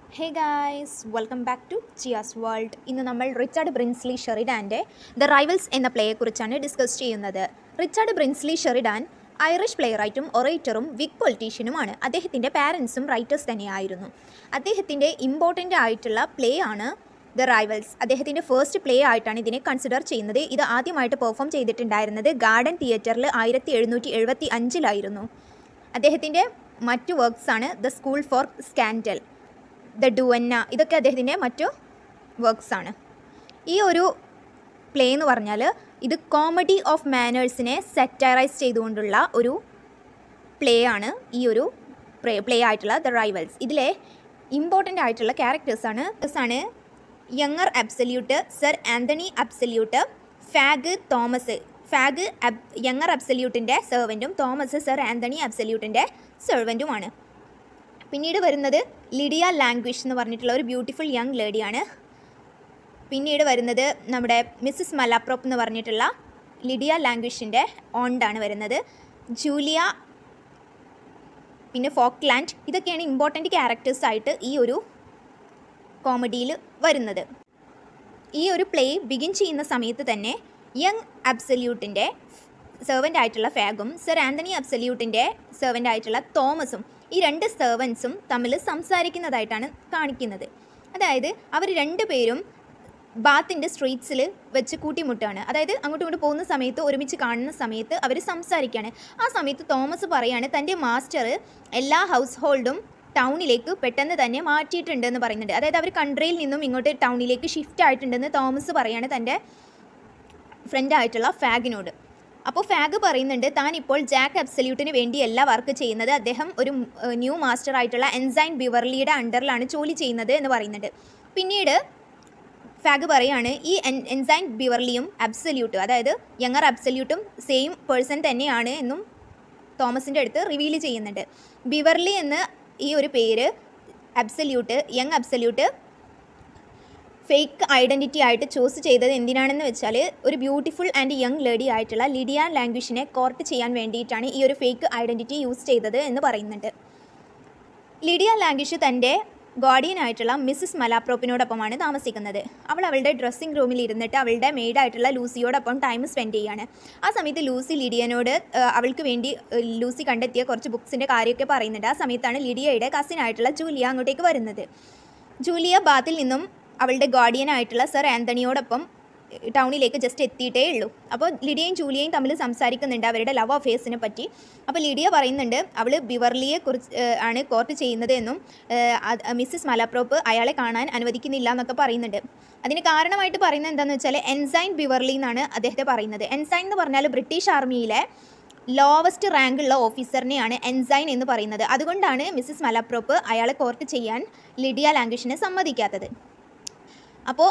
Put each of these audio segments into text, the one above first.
hey guys welcome back to Jiya's world ഇന്ന് നമ്മൾ Richard Brinsley ഷെറിഡാൻ്റെ ദ റൈവൽസ് എന്ന പ്ലേയെക്കുറിച്ചാണ് ഡിസ്കസ് ചെയ്യുന്നത് റിച്ചാർഡ് ബ്രിൻസ്ലി ഷെറിഡാൻ ഐറിഷ് പ്ലെയറായിട്ടും ഒറേറ്ററും വിഗ് പൊളിറ്റീഷ്യനുമാണ് അദ്ദേഹത്തിൻ്റെ പാരൻസും റൈറ്റേഴ്സ് തന്നെയായിരുന്നു അദ്ദേഹത്തിൻ്റെ ഇമ്പോർട്ടൻ്റ് ആയിട്ടുള്ള പ്ലേ ആണ് ദ റൈവൽസ് അദ്ദേഹത്തിൻ്റെ ഫസ്റ്റ് പ്ലേ ആയിട്ടാണ് ഇതിനെ കൺസിഡർ ചെയ്യുന്നത് ഇത് ആദ്യമായിട്ട് പെർഫോം ചെയ്തിട്ടുണ്ടായിരുന്നത് ഗാർഡൻ തിയേറ്ററിൽ ആയിരത്തി എഴുന്നൂറ്റി എഴുപത്തി അഞ്ചിലായിരുന്നു അദ്ദേഹത്തിൻ്റെ മറ്റു വർക്ക്സ് ആണ് the school for scandal the duenna ഇതൊക്കെ അദ്ദേഹത്തിൻ്റെ മറ്റു വർക്ക്സ് ആണ് ഈ ഒരു പ്ലേ എന്ന് പറഞ്ഞാൽ ഇത് കോമഡി ഓഫ് മാനേഴ്സിനെ സെറ്ററൈസ് ചെയ്തുകൊണ്ടുള്ള ഒരു പ്ലേ ആണ് ഈ ഒരു പ്ലേ പ്ലേ ആയിട്ടുള്ള ദ റൈവൽസ് ഇതിലെ ഇമ്പോർട്ടൻ്റ് ആയിട്ടുള്ള ക്യാരക്ടേഴ്സാണ് ആണ് younger Absolute sir Anthony Absolute Fag Thomas Fag അബ് യങ്ങർ അബ്സല്യൂട്ടിൻ്റെ സെർവൻറ്റും തോമസ് സർ ആൻ്റണി അബ്സല്യൂട്ടിൻ്റെ സെർവൻറ്റുമാണ് പിന്നീട് വരുന്നത് ലിഡിയ ലാംഗ്വേജ് എന്ന് പറഞ്ഞിട്ടുള്ള ഒരു ബ്യൂട്ടിഫുൾ യങ് ലേഡിയാണ് പിന്നീട് വരുന്നത് നമ്മുടെ മിസ്സസ് മലാപ്രോപ്പ് എന്ന് പറഞ്ഞിട്ടുള്ള ലിഡിയ ലാംഗ്വേജിൻ്റെ ഓണ്ടാണ് വരുന്നത് ജൂലിയ പിന്നെ ഫോക്ലാൻഡ് ഇതൊക്കെയാണ് ഇമ്പോർട്ടൻറ്റ് ക്യാരക്ടേഴ്സ് ആയിട്ട് ഈ ഒരു കോമഡിയിൽ വരുന്നത് ഈ ഒരു പ്ലേ ബിഗിൻ ചെയ്യുന്ന സമയത്ത് തന്നെ യങ് അബ്സല്യൂട്ടിൻ്റെ സെർവൻ്റ് ആയിട്ടുള്ള ഫാഗും സർ ആൻ്റണി അബ്സല്യൂട്ടിൻ്റെ സെർവൻ്റ് ആയിട്ടുള്ള തോമസും ഈ രണ്ട് സെർവൻസും തമ്മിൽ സംസാരിക്കുന്നതായിട്ടാണ് കാണിക്കുന്നത് അതായത് അവർ രണ്ടുപേരും ബാത്തിൻ്റെ സ്ട്രീറ്റ്സിൽ വെച്ച് കൂട്ടിമുട്ടാണ് അതായത് അങ്ങോട്ടും ഇങ്ങോട്ട് പോകുന്ന സമയത്ത് ഒരുമിച്ച് കാണുന്ന സമയത്ത് അവർ സംസാരിക്കുകയാണ് ആ സമയത്ത് തോമസ് പറയാണ് തൻ്റെ മാസ്റ്റർ എല്ലാ ഹൗസ് ഹോൾഡും ടൗണിലേക്ക് പെട്ടെന്ന് തന്നെ മാറ്റിയിട്ടുണ്ടെന്ന് പറയുന്നുണ്ട് അതായത് അവർ കൺട്രിയിൽ നിന്നും ഇങ്ങോട്ട് ടൗണിലേക്ക് ഷിഫ്റ്റ് ആയിട്ടുണ്ടെന്ന് തോമസ് പറയാണ് തൻ്റെ ഫ്രണ്ടായിട്ടുള്ള ഫാഗിനോട് അപ്പോൾ ഫാഗ് പറയുന്നുണ്ട് താൻ ഇപ്പോൾ ജാക്ക് അബ്സല്യൂട്ടിന് വേണ്ടിയല്ല വർക്ക് ചെയ്യുന്നത് അദ്ദേഹം ഒരു ന്യൂ മാസ്റ്റർ ആയിട്ടുള്ള എൻസൈൻ ബിവർലിയുടെ അണ്ടറിലാണ് ജോലി ചെയ്യുന്നത് എന്ന് പറയുന്നുണ്ട് പിന്നീട് ഫാഗ് പറയാണ് ഈ എൻ എൻസൈൻ ബിവർലിയും അബ്സല്യൂട്ടും അതായത് യങ്ങർ അബ്സല്യൂട്ടും സെയിം പേഴ്സൺ തന്നെയാണ് എന്നും തോമസിൻ്റെ അടുത്ത് റിവീൽ ചെയ്യുന്നുണ്ട് ബിവർലി എന്ന് ഈ ഒരു പേര് Absolute young Absolute fake identity ആയിട്ട് ചൂസ് ചെയ്തത് എന്തിനാണെന്ന് വെച്ചാൽ ഒരു ബ്യൂട്ടിഫുൾ ആൻഡ് യങ് ലേഡി ആയിട്ടുള്ള ലിഡിയ ലാംഗ്വേജിനെ കോർട്ട് ചെയ്യാൻ വേണ്ടിയിട്ടാണ് ഈ ഒരു ഫേക്ക് ഐഡൻറ്റിറ്റി യൂസ് ചെയ്തത് എന്ന് പറയുന്നുണ്ട് ലിഡിയ ലാംഗ്വേജ് തൻ്റെ ഗാർഡിയൻ ആയിട്ടുള്ള മിസ്സസ് മലാപ്രോപ്പിനോടൊപ്പമാണ് താമസിക്കുന്നത് അവൾ അവളുടെ ഡ്രസ്സിംഗ് റൂമിൽ ഇരുന്നിട്ട് അവളുടെ മെയ്ഡായിട്ടുള്ള ലൂസിയോടൊപ്പം ടൈം സ്പെൻഡ് ചെയ്യാണ് ആ സമയത്ത് ലൂസി ലിഡിയനോട് അവൾക്ക് വേണ്ടി ലൂസി കണ്ടെത്തിയ കുറച്ച് ബുക്സിൻ്റെ കാര്യമൊക്കെ പറയുന്നുണ്ട് ആ സമയത്താണ് ലിഡിയയുടെ കസിൻ ആയിട്ടുള്ള ജൂലിയ അങ്ങോട്ടേക്ക് വരുന്നത് ജൂലിയ ബാത്തിൽ നിന്നും അവളുടെ ഗാർഡിയൻ ആയിട്ടുള്ള സർ ആൻ്റണിയോടൊപ്പം ടൗണിലേക്ക് ജസ്റ്റ് എത്തിയിട്ടേ ഉള്ളൂ അപ്പോൾ ലിഡിയയും ജൂലിയയും തമ്മിൽ സംസാരിക്കുന്നുണ്ട് അവരുടെ ലവ് അഫെയർസിനെ പറ്റി അപ്പോൾ ലിഡിയ പറയുന്നുണ്ട് അവൾ ബിവർലിയെ കുറിച്ച് ആണ് കോർട്ട് ചെയ്യുന്നത് എന്നും മിസ്സസ് മലപ്രോപ്പ് അയാളെ കാണാൻ അനുവദിക്കുന്നില്ല എന്നൊക്കെ പറയുന്നുണ്ട് അതിന് കാരണമായിട്ട് പറയുന്നത് എന്താണെന്ന് വെച്ചാൽ എൻസൈൻ ബിവർലി എന്നാണ് അദ്ദേഹത്തെ പറയുന്നത് എൻസൈൻ എന്ന് പറഞ്ഞാൽ ബ്രിട്ടീഷ് ആർമിയിലെ ലോവസ്റ്റ് റാങ്കുള്ള ഓഫീസറിനെയാണ് എൻസൈൻ എന്ന് പറയുന്നത് അതുകൊണ്ടാണ് മിസ്സസ് മലപ്രോപ്പ് അയാളെ കോർട്ട് ചെയ്യാൻ ലിഡിയ ലാംഗ്വേജിനെ സമ്മതിക്കാത്തത് അപ്പോൾ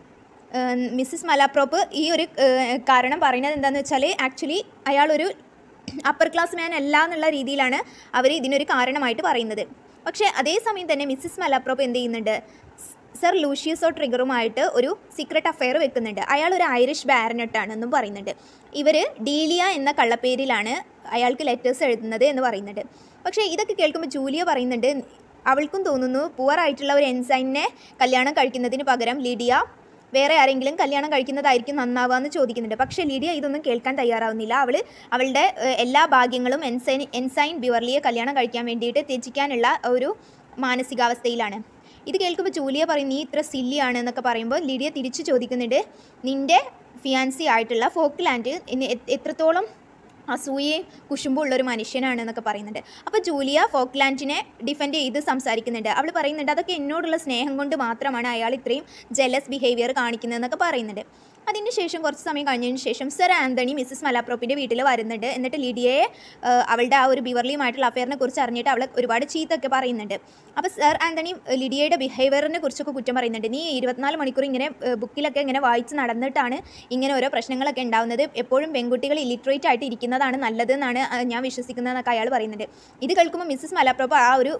മിസ്സസ് മലാപ്രോപ്പ് ഈ ഒരു കാരണം പറയുന്നത് എന്താണെന്ന് വെച്ചാൽ ആക്ച്വലി അയാളൊരു അപ്പർ ക്ലാസ് മാൻ അല്ല എന്നുള്ള രീതിയിലാണ് അവർ ഇതിനൊരു കാരണമായിട്ട് പറയുന്നത് പക്ഷേ അതേസമയം തന്നെ മിസ്സസ് മലാപ്രോപ്പ് എന്ത് ചെയ്യുന്നുണ്ട് സർ ലൂഷ്യസോ ട്രിഗറുമായിട്ട് ഒരു സീക്രട്ട് അഫെയർ വെക്കുന്നുണ്ട് അയാൾ ഒരു ഐറിഷ് ബാരനട്ടാണെന്നും പറയുന്നുണ്ട് ഇവർ ഡീലിയ എന്ന കള്ളപ്പേരിലാണ് അയാൾക്ക് ലെറ്റേഴ്സ് എഴുതുന്നത് എന്ന് പറയുന്നുണ്ട് പക്ഷേ ഇതൊക്കെ കേൾക്കുമ്പോൾ ജൂലിയ പറയുന്നുണ്ട് അവൾക്കും തോന്നുന്നു പുവറായിട്ടുള്ള ഒരു എൻസൈനെ കല്യാണം കഴിക്കുന്നതിന് പകരം ലിഡിയ വേറെ ആരെങ്കിലും കല്യാണം കഴിക്കുന്നതായിരിക്കും നന്നാവുക എന്ന് ചോദിക്കുന്നുണ്ട് പക്ഷേ ലിഡിയ ഇതൊന്നും കേൾക്കാൻ തയ്യാറാവുന്നില്ല അവൾ അവളുടെ എല്ലാ ഭാഗ്യങ്ങളും എൻസൈൻ എൻസൈൻ ബിവർലിയെ കല്യാണം കഴിക്കാൻ വേണ്ടിയിട്ട് ത്യജിക്കാനുള്ള ഒരു മാനസികാവസ്ഥയിലാണ് ഇത് കേൾക്കുമ്പോൾ ജൂലിയ പറയും നീ ഇത്ര സില്ലിയാണ് എന്നൊക്കെ പറയുമ്പോൾ ലിഡിയ തിരിച്ചു ചോദിക്കുന്നുണ്ട് നിൻ്റെ ഫിയാൻസി ആയിട്ടുള്ള ഫോക്ക്ലാൻഡ് എത്രത്തോളം അസൂയയും കുശുമ്പും ഉള്ളൊരു മനുഷ്യനാണ് എന്നൊക്കെ പറയുന്നുണ്ട് അപ്പോൾ ജൂലിയ ഫോക്ലാൻഡിനെ ഡിഫെൻഡ് ചെയ്ത് സംസാരിക്കുന്നുണ്ട് അവൾ പറയുന്നുണ്ട് അതൊക്കെ എന്നോടുള്ള സ്നേഹം കൊണ്ട് മാത്രമാണ് അയാൾ ഇത്രയും ജെലസ് ബിഹേവിയർ കാണിക്കുന്നതെന്നൊക്കെ പറയുന്നുണ്ട് അതിന് ശേഷം കുറച്ച് സമയം കഴിഞ്ഞതിന് ശേഷം സർ ആൻ്റണി മിസ്സസ് മലാപ്രോപ്പിൻ്റെ വീട്ടിൽ വരുന്നുണ്ട് എന്നിട്ട് ലിഡിയയെ അവളുടെ ആ ഒരു ബിവർലിയുമായിട്ടുള്ള അഫെയറിനെ കുറിച്ച് അറിഞ്ഞിട്ട് അവളെ ഒരുപാട് ചീത്തൊക്കെ പറയുന്നുണ്ട് അപ്പോൾ സർ ആൻ്റണി ലിഡിയയുടെ ബിഹേവിയറിനെ കുറിച്ചൊക്കെ കുറ്റം പറയുന്നുണ്ട് നീ ഇരുപത്തിനാല് മണിക്കൂർ ഇങ്ങനെ ബുക്കിലൊക്കെ ഇങ്ങനെ വായിച്ച് നടന്നിട്ടാണ് ഇങ്ങനെ ഓരോ പ്രശ്നങ്ങളൊക്കെ ഉണ്ടാവുന്നത് എപ്പോഴും പെൺകുട്ടികൾ ഇലിറ്ററേറ്റ് ആയിട്ട് ഇരിക്കുന്നതാണ് നല്ലതെന്നാണ് ഞാൻ വിശ്വസിക്കുന്നതെന്നൊക്കെ അയാൾ പറയുന്നുണ്ട് ഇത് കേൾക്കുമ്പോൾ മിസ്സസ് മലാപ്രോപ്പ് ആ ഒരു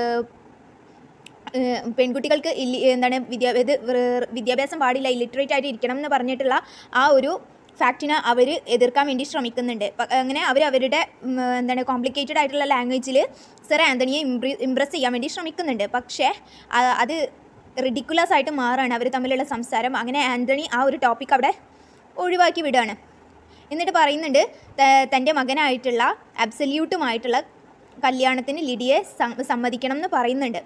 പെൺകുട്ടികൾക്ക് ഇല്ലി എന്താണ് വിദ്യാ ഇത് വിദ്യാഭ്യാസം പാടില്ല ഇല്ലിറ്ററേറ്റ് ആയിട്ട് ഇരിക്കണം എന്ന് പറഞ്ഞിട്ടുള്ള ആ ഒരു ഫാക്റ്റിനെ അവർ എതിർക്കാൻ വേണ്ടി ശ്രമിക്കുന്നുണ്ട് പ- അങ്ങനെ അവർ അവരുടെ ഉം, എന്താണ് കോംപ്ലിക്കേറ്റഡ് ആയിട്ടുള്ള ലാംഗ്വേജിൽ സർ ആൻ്റണിയെ ഇംപ്രി ഇംപ്രസ് ചെയ്യാൻ വേണ്ടി ശ്രമിക്കുന്നുണ്ട് പക്ഷേ ആ- അത് റിഡിക്കുലസ് ആയിട്ട് മാറാണ് അവർ തമ്മിലുള്ള സംസാരം അങ്ങനെ ആൻ്റണി ആ ഒരു ടോപ്പിക് അവിടെ ഒഴിവാക്കി വിടുകയാണ് എന്നിട്ട് പറയുന്നുണ്ട് ത- തൻ്റെ മകനായിട്ടുള്ള അബ്സല്യൂട്ടുമായിട്ടുള്ള കല്യാണത്തിന് ലിഡിയെ സം- സമ്മതിക്കണം എന്ന് പറയുന്നുണ്ട്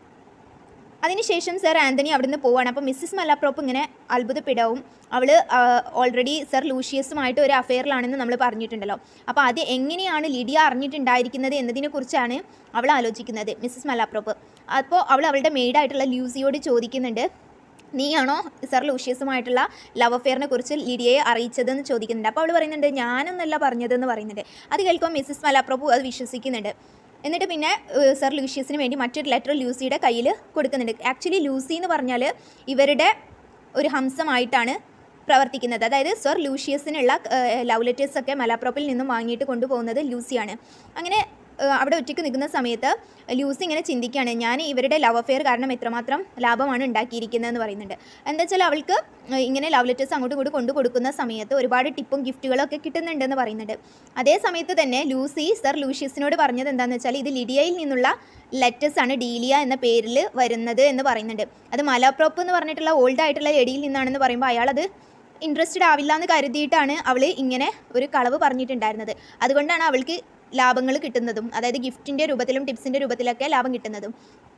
അതിനുശേഷം സർ ആൻ്റണി അവിടുന്ന് പോവാണ് അപ്പോൾ മിസ്സിസ് മലാപ്രോപ്പ് ഇങ്ങനെ അത്ഭുതപ്പെടാവും അവൾ ഓൾറെഡി സർ ലൂഷ്യസുമായിട്ട് ഒരു അഫെയറിലാണെന്ന് നമ്മൾ പറഞ്ഞിട്ടുണ്ടല്ലോ അപ്പോൾ അത് എങ്ങനെയാണ് ലിഡിയ അറിഞ്ഞിട്ടുണ്ടായിരിക്കുന്നത് എന്നതിനെക്കുറിച്ചാണ് അവൾ ആലോചിക്കുന്നത് മിസ്സിസ് മലാപ്രോപ്പ് അപ്പോൾ അവൾ അവളുടെ മെയ്ഡായിട്ടുള്ള ലൂസിയോട് ചോദിക്കുന്നുണ്ട് നീയാണോ സർ ലൂഷ്യസുമായിട്ടുള്ള ലവ് അഫെയറിനെ കുറിച്ച് ലിഡിയയെ അറിയിച്ചതെന്ന് ചോദിക്കുന്നുണ്ട് അപ്പോൾ അവൾ പറയുന്നുണ്ട് ഞാനൊന്നല്ല പറഞ്ഞതെന്ന് പറയുന്നുണ്ട് അത് കേൾക്കുമ്പോൾ മിസ്സിസ് മലാപ്രഭു അത് വിശ്വസിക്കുന്നുണ്ട് എന്നിട്ട് പിന്നെ ഏഹ്, സർ ലൂഷ്യസിന് വേണ്ടി മറ്റൊരു ലെറ്റർ ലൂസിയുടെ കയ്യിൽ കൊടുക്കുന്നുണ്ട് ആക്ച്വലി ലൂസി എന്ന് പറഞ്ഞാൽ ഇവരുടെ ഒരു ഹംസമായിട്ടാണ് പ്രവർത്തിക്കുന്നത് അതായത് സർ ലൂഷ്യസിനുള്ള ലവ് ലെറ്റേഴ്സൊക്കെ മലാപ്രോപ്പിൽ നിന്നും വാങ്ങിയിട്ട് കൊണ്ടുപോകുന്നത് ലൂസിയാണ് അങ്ങനെ ഏഹ്, അവിടെ ഒറ്റയ്ക്ക് നിൽക്കുന്ന സമയത്ത് ലൂസി ഇങ്ങനെ ചിന്തിക്കുകയാണ് ഞാൻ ഇവരുടെ ലവ് അഫെയർ കാരണം എത്രമാത്രം ലാഭമാണ് ഉണ്ടാക്കിയിരിക്കുന്നതെന്ന് പറയുന്നുണ്ട് എന്താ വെച്ചാൽ അവൾക്ക് ഏഹ്, ഇങ്ങനെ ലവ് ലെറ്റേഴ്സ് അങ്ങോട്ടും ഇങ്ങോട്ടും കൊണ്ടു കൊടുക്കുന്ന സമയത്ത് ഒരുപാട് ടിപ്പും ഗിഫ്റ്റുകളൊക്കെ കിട്ടുന്നുണ്ടെന്ന് പറയുന്നുണ്ട് അതേ സമയത്ത് തന്നെ ലൂസി സർ ലൂഷ്യസിനോട് പറഞ്ഞത് എന്താണെന്ന് വെച്ചാൽ ഇത് ലിഡിയയിൽ നിന്നുള്ള ലെറ്റേഴ്സ് ആണ് ഡീലിയ എന്ന പേരിൽ വരുന്നത് എന്ന് പറയുന്നുണ്ട് അത് മലാപ്രോപ്പ് എന്ന് പറഞ്ഞിട്ടുള്ള ഓൾഡ് ആയിട്ടുള്ള ലെഡിയിൽ നിന്നാണെന്ന് പറയുമ്പോൾ അയാളത് ഇൻട്രസ്റ്റഡ് ആവില്ല എന്ന് കരുതിയിട്ടാണ് അവൾ ഇങ്ങനെ ഒരു കളവ് പറഞ്ഞിട്ടുണ്ടായിരുന്നത് അതുകൊണ്ടാണ് അവൾക്ക് ലാഭങ്ങൾ കിട്ടുന്നതും അതായത് ഗിഫ്റ്റിൻ്റെ രൂപത്തിലും ടിപ്സിൻ്റെ രൂപത്തിലൊക്കെ ലാഭം കിട്ടുന്നതും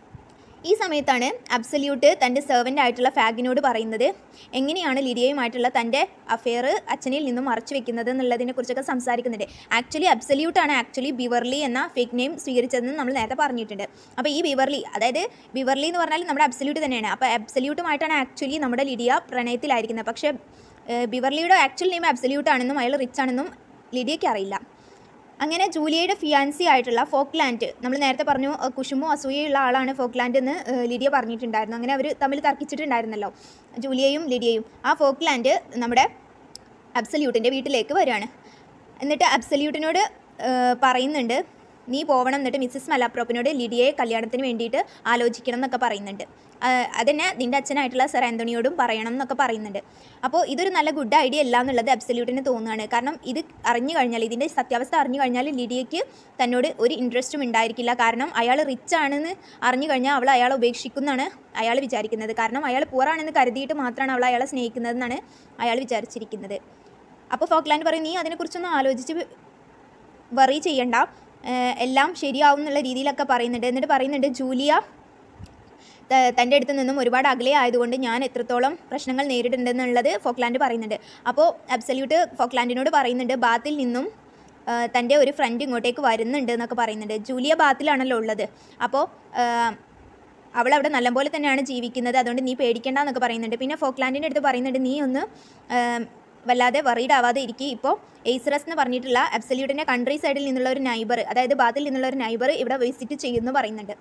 ഈ സമയത്താണ് അബ്സല്യൂട്ട് തൻ്റെ സെർവൻ്റ് ആയിട്ടുള്ള ഫാഗിനോട് പറയുന്നത് എങ്ങനെയാണ് ലിഡിയയുമായിട്ടുള്ള തൻ്റെ അഫെയർ അച്ഛനിൽ നിന്നും മറച്ചു വെക്കുന്നത് എന്നുള്ളതിനെ കുറിച്ചൊക്കെ സംസാരിക്കുന്നുണ്ട് ആക്ച്വലി അബ്സല്യൂട്ടാണ് ആക്ച്വലി ബിവർലി എന്ന ഫേക്ക് നെയിം സ്വീകരിച്ചതെന്ന് നമ്മൾ നേരത്തെ പറഞ്ഞിട്ടുണ്ട് അപ്പോൾ ഈ ബിവർലി അതായത് ബിവർലി എന്ന് പറഞ്ഞാൽ നമ്മുടെ അബ്സല്യൂട്ട് തന്നെയാണ് അപ്പോൾ അബ്സല്യൂട്ടുമായിട്ടാണ് ആക്ച്വലി നമ്മുടെ ലിഡിയ പ്രണയത്തിലായിരിക്കുന്നത് പക്ഷേ ഏഹ്, ബിവർലിയുടെ ആക്ച്വൽ നെയിം അബ്സല്യൂട്ട് ആണെന്നും അയാൾ റിച്ച് ആണെന്നും ലിഡിയയ്ക്ക് അറിയില്ല അങ്ങനെ ജൂലിയയുടെ ഫിയാൻസി ആയിട്ടുള്ള ഫോക്ലാൻഡ് നമ്മൾ നേരത്തെ പറഞ്ഞു അഹ് കുശുമോ അസൂയയുള്ള ആളാണ് ഫോക്ലാൻഡ് എന്ന് ഏഹ്, ലിഡിയ പറഞ്ഞിട്ടുണ്ടായിരുന്നു അങ്ങനെ അവർ തമ്മിൽ തർക്കിച്ചിട്ടുണ്ടായിരുന്നല്ലോ ജൂലിയയും ലിഡിയയും ആ ഫോക്ലാൻഡ് നമ്മുടെ അബ്സല്യൂട്ടിൻ്റെ വീട്ടിലേക്ക് വരികയാണ് എന്നിട്ട് അബ്സല്യൂട്ടിനോട് ഏഹ്, പറയുന്നുണ്ട് നീ പോവണം എന്നിട്ട് മിസ്സസ് മലാപ്രോപ്പിനോട് ലിഡിയയെ കല്യാണത്തിന് വേണ്ടിയിട്ട് ആലോചിക്കണം എന്നൊക്കെ പറയുന്നുണ്ട് ആഹ് അതന്നെ നിൻ്റെ അച്ഛനായിട്ടുള്ള സർ ആൻ്റണിയോടും പറയണം എന്നൊക്കെ പറയുന്നുണ്ട് അപ്പോൾ ഇതൊരു നല്ല ഗുഡ് ഐഡിയ അല്ല എന്നുള്ളത് അബ്സല്യൂട്ടിന് തോന്നുകയാണ് കാരണം ഇത് അറിഞ്ഞു കഴിഞ്ഞാൽ ഇതിൻ്റെ സത്യാവസ്ഥ അറിഞ്ഞു കഴിഞ്ഞാൽ ലിഡിയയ്ക്ക് തന്നോട് ഒരു ഇൻട്രസ്റ്റും ഉണ്ടായിരിക്കില്ല കാരണം അയാൾ റിച്ച് ആണെന്ന് അറിഞ്ഞു കഴിഞ്ഞാൽ അവൾ അയാളെ ഉപേക്ഷിക്കുമെന്നാണ് അയാൾ വിചാരിക്കുന്നത് കാരണം അയാൾ പൂറാണെന്ന് കരുതിയിട്ട് മാത്രമാണ് അവൾ അയാളെ സ്നേഹിക്കുന്നതെന്നാണ് അയാൾ വിചാരിച്ചിരിക്കുന്നത് അപ്പോൾ ഫോക്ലാൻഡ് പറയും നീ അതിനെക്കുറിച്ചൊന്നും ആലോചിച്ച് വറി ചെയ്യണ്ട ഏഹ് എല്ലാം ശരിയാവും എന്നുള്ള രീതിയിലൊക്കെ പറയുന്നുണ്ട് എന്നിട്ട് പറയുന്നുണ്ട് ജൂലിയ ത- തൻ്റെ അടുത്ത് നിന്നും ഒരുപാട് അകലെ ആയതുകൊണ്ട് ഞാൻ എത്രത്തോളം പ്രശ്നങ്ങൾ നേരിടുന്നുണ്ടെന്നുള്ളത് ഫോക്ലാൻഡ് പറയുന്നുണ്ട് അപ്പോൾ അബ്സല്യൂട്ട് ഫോക്ലാൻഡിനോട് പറയുന്നുണ്ട് ബാത്തിൽ നിന്നും ആ, തൻ്റെ ഒരു ഫ്രണ്ട് ഇങ്ങോട്ടേക്ക് വരുന്നുണ്ട് എന്നൊക്കെ പറയുന്നുണ്ട് ജൂലിയ ബാത്തിലാണല്ലോ ഉള്ളത് അപ്പോൾ അവൾ അവിടെ നല്ലപോലെ തന്നെയാണ് ജീവിക്കുന്നത് അതുകൊണ്ട് നീ പേടിക്കേണ്ട എന്നൊക്കെ പറയുന്നുണ്ട് പിന്നെ ഫോക്ലാൻഡിൻ്റെ അടുത്ത് പറയുന്നുണ്ട് നീ ഒന്ന് ആം, വല്ലാതെ വറീഡ് ആവാതെ ഇരിക്കുക ഇപ്പോൾ എയ്സറസ് എന്ന് പറഞ്ഞിട്ടുള്ള അബ്സല്യൂട്ടിൻ്റെ കൺട്രി സൈഡിൽ നിന്നുള്ള ഒരു നൈബർ അതായത് ബാത്തിൽ നിന്നുള്ള ഒരു നൈബർ ഇവിടെ വിസിറ്റ് ചെയ്യുന്നു പറയുന്നുണ്ട്